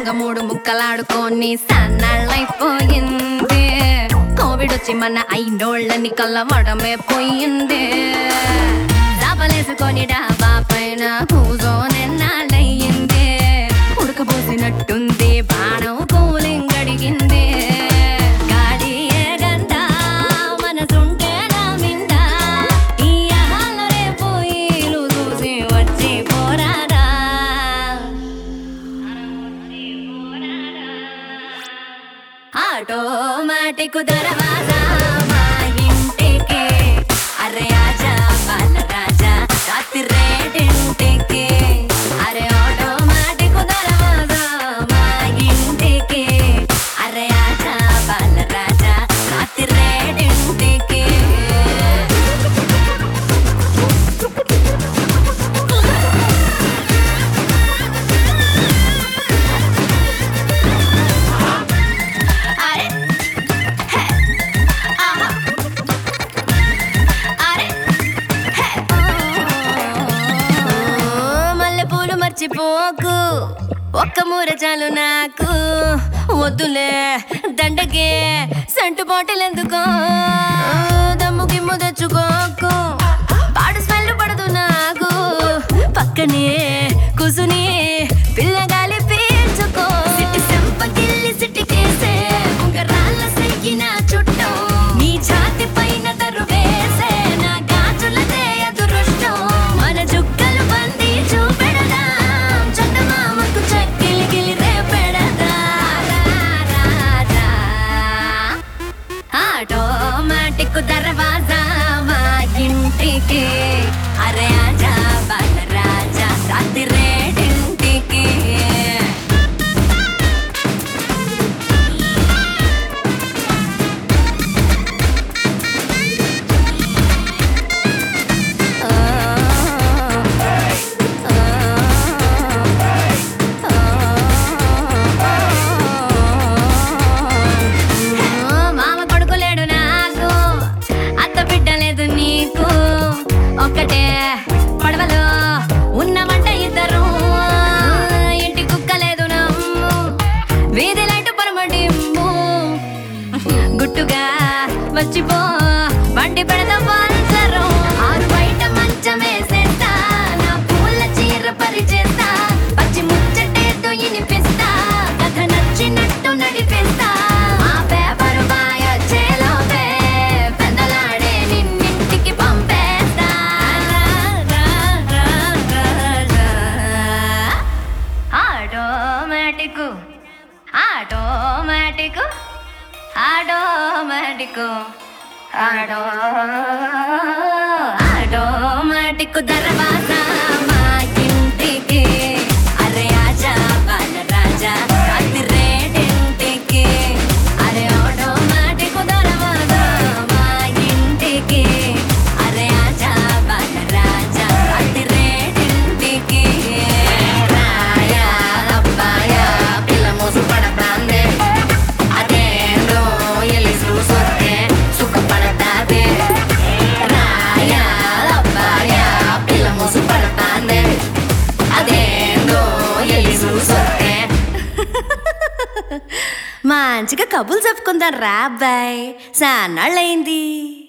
సరసంగా మూడు ముక్కలాడుకొని సన్నాళ్ళైపోయింది కోవిడ్ వచ్చి మన అయినోళ్ళని కల్లవడమే పోయింది చాపలేసుకొని డాబా పైన కూజోనెన్నాళ్ళయ్యింది ఉడకబోసినట్టుంది బాణం కూలింగ్ అడిగింది గాడి ఏగంట మనసుంటే నా మింద ఈ ఆహాల రేపు ఈలు చూసి వచ్చి పోరాడా ఆటోమేటిక్ దర్వాజా మా ఇంటికి అరే ఆజా బాల రాజా రాత్రి రేటింటికి అరే ఆటోమేటిక్ దర్వాజా మా ఇంటికి అరే ఆజా బాల రాజా రాత్రి రేటింటికి అరే హే ఆహా అరే హే మల్లెపూలు మర్చిపోకు ఒక్క మూర చాలు నాకు వద్దులే దండకే సంటు బాటిల్ ఎందుకో దమ్ము గిమ్ము తెచ్చుకోకు పాడు స్మెల్ పడదు నాకు పక్కనే కుసుని పిల్లగాలి పీల్చుకో సిట్టి సెంపగిల్లి సిట్టికేసే ఉంగరాల సెయ్యిన చుట్టూ నీ ఛాతి పైన దరువేసే నా గాజులదే అదృష్టం మన జుక్కలు బంది చూపెడదాం చందమామకు చక్కిలి గిలి రేపెడదా రాజా ఆటోమేటిక్ దర్వాజా మా ఇంటికి అరే ఆజా బాల రాజా రాత్రి రేటింటికి మామ కొడుకులేడు నాకు అత్త బిడ్డలేదు నీకు ఒక్కటే పడవలో ఉన్నమంట ఇద్దరు ఇంటి కుక్కలేదు నమ్ము వీధి లైట్ పరమడింపు గుట్టుగా వచ్చిపో బండి పెడదాం పంచరు ఆరు బయట మంచమేసేస్తా నా పూల చీర పరిచేస్తా పచ్చి ముచ్చటేదో ఇనిపిస్తా కథ నచ్చినట్టు నడిపిస్తా మా పేపరు బాయ చేలోపే పెద్దలాడే నిన్నింటికి పంపేస్తా రా, రా, రా, రా, రా. Automatic automatic automatic auto automatic దర్వాజా మా ఇంటికి అరే ఆజా బాల రాజా రాత్రి రేటింటికి అరే ఆటోమేటిక్ దర్వాజా మా ఇంటికి అరే ఆజా బాల రాజా రాత్రి రేటింటికి రాయా అబ్బాయా పిల్ల మోసు పడతాందే అదేందో ఎలి చూసొస్తే సుఖపడతాదే రాయా అబ్బాయా పిల్ల మోసు పడతాందే అదేందో ఎలి చూసొస్తే మంచిగా కబులు చెప్పుకుందాం రా అబ్బాయి సాన్నాళ్ళయింది